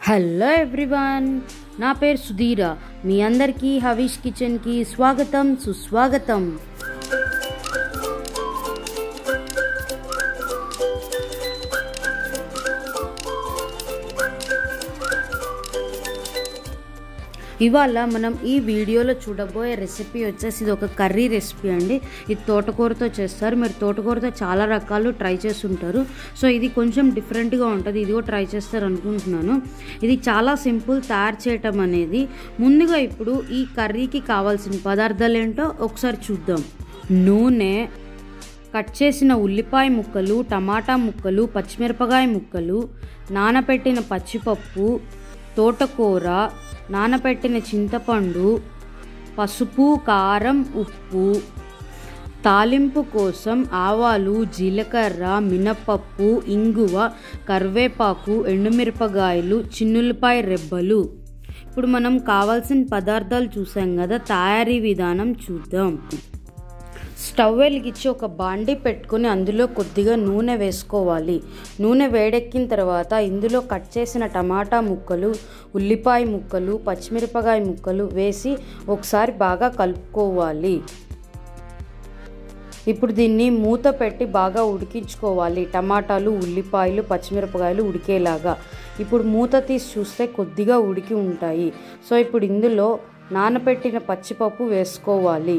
hello everyone నా పేరు సుధీర మీ అందరికీ హవీష్ కిచెన్కి స్వాగతం సుస్వాగతం ఇవాళ మనం ఈ వీడియోలో చూడబోయే రెసిపీ వచ్చేసి ఇది ఒక కర్రీ రెసిపీ అండి ఇది తోటకూరతో చేస్తారు మీరు తోటకూరతో చాలా రకాలు ట్రై చేస్తుంటారు సో ఇది కొంచెం డిఫరెంట్గా ఉంటుంది ఇది కూడా ట్రై చేస్తారు అనుకుంటున్నాను ఇది చాలా సింపుల్ తయారు చేయటం అనేది ముందుగా ఇప్పుడు ఈ కర్రీకి కావాల్సిన పదార్థాలు ఏంటో ఒకసారి చూద్దాం నూనె కట్ చేసిన ఉల్లిపాయ ముక్కలు టమాటా ముక్కలు పచ్చిమిరపకాయ ముక్కలు నానబెట్టిన పచ్చిపప్పు తోటకూర నానబెట్టిన చింతపండు పసుపు కారం ఉప్పు తాలింపు కోసం ఆవాలు జీలకర్ర మినపప్పు ఇంగువ కరివేపాకు ఎండుమిరపకాయలు చిన్నులపాయ రెబ్బలు ఇప్పుడు మనం కావాల్సిన పదార్థాలు చూసాం కదా తయారీ విధానం చూద్దాం స్టవ్ వెలిగించి ఒక బాండి పెట్టుకుని అందులో కొద్దిగా నూనె వేసుకోవాలి నూనె వేడెక్కిన తర్వాత ఇందులో కట్ చేసిన టమాటా ముక్కలు ఉల్లిపాయ ముక్కలు పచ్చిమిరపకాయ ముక్కలు వేసి ఒకసారి బాగా కలుపుకోవాలి ఇప్పుడు దీన్ని మూత పెట్టి బాగా ఉడికించుకోవాలి టమాటాలు ఉల్లిపాయలు పచ్చిమిరపకాయలు ఉడికేలాగా ఇప్పుడు మూత తీసి చూస్తే కొద్దిగా ఉడికి ఉంటాయి సో ఇప్పుడు ఇందులో నానబెట్టిన పచ్చిపప్పు వేసుకోవాలి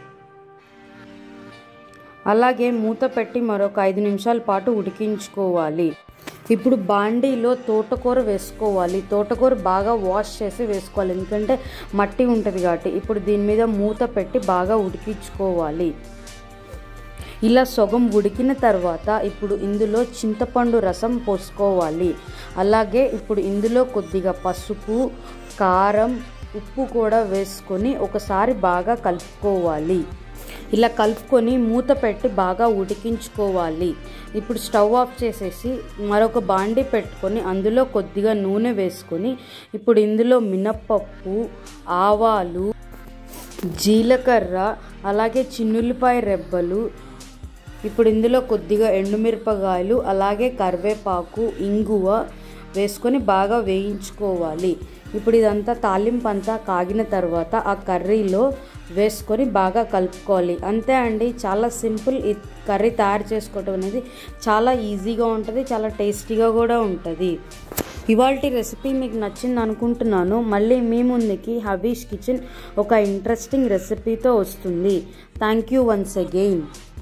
అలాగే మూత పెట్టి మరొక ఐదు నిమిషాల పాటు ఉడికించుకోవాలి ఇప్పుడు బాండీలో తోటకూర వేసుకోవాలి తోటకూర బాగా వాష్ చేసి వేసుకోవాలి ఎందుకంటే మట్టి ఉంటుంది కాబట్టి ఇప్పుడు దీని మీద మూత పెట్టి బాగా ఉడికించుకోవాలి ఇలా సగం ఉడికిన తర్వాత ఇప్పుడు ఇందులో చింతపండు రసం పోసుకోవాలి అలాగే ఇప్పుడు ఇందులో కొద్దిగా పసుపు కారం ఉప్పు కూడా వేసుకొని ఒకసారి బాగా కలుపుకోవాలి ఇలా కలుపుకొని మూత పెట్టి బాగా ఉడికించుకోవాలి ఇప్పుడు స్టవ్ ఆఫ్ చేసేసి మరొక బాండి పెట్టుకొని అందులో కొద్దిగా నూనె వేసుకొని ఇప్పుడు ఇందులో మినప్పప్పు ఆవాలు జీలకర్ర అలాగే చిన్నుల్లిపాయ రెబ్బలు ఇప్పుడు ఇందులో కొద్దిగా ఎండుమిరపకాయలు అలాగే కరివేపాకు ఇంగువ వేసుకొని బాగా వేయించుకోవాలి ఇప్పుడు ఇదంతా తాలింపు అంతా కాగిన తర్వాత ఆ కర్రీలో వేసుకొని బాగా కలుపుకోవాలి అంతే అండి చాలా సింపుల్ ఈ కర్రీ తయారు చేసుకోవడం అనేది చాలా ఈజీగా ఉంటుంది చాలా టేస్టీగా కూడా ఉంటుంది ఇవాళ రెసిపీ మీకు నచ్చింది అనుకుంటున్నాను మళ్ళీ మీ ముందుకి హబీష్ కిచెన్ ఒక ఇంట్రెస్టింగ్ రెసిపీతో వస్తుంది థ్యాంక్ యూ వన్స్ అగెయిన్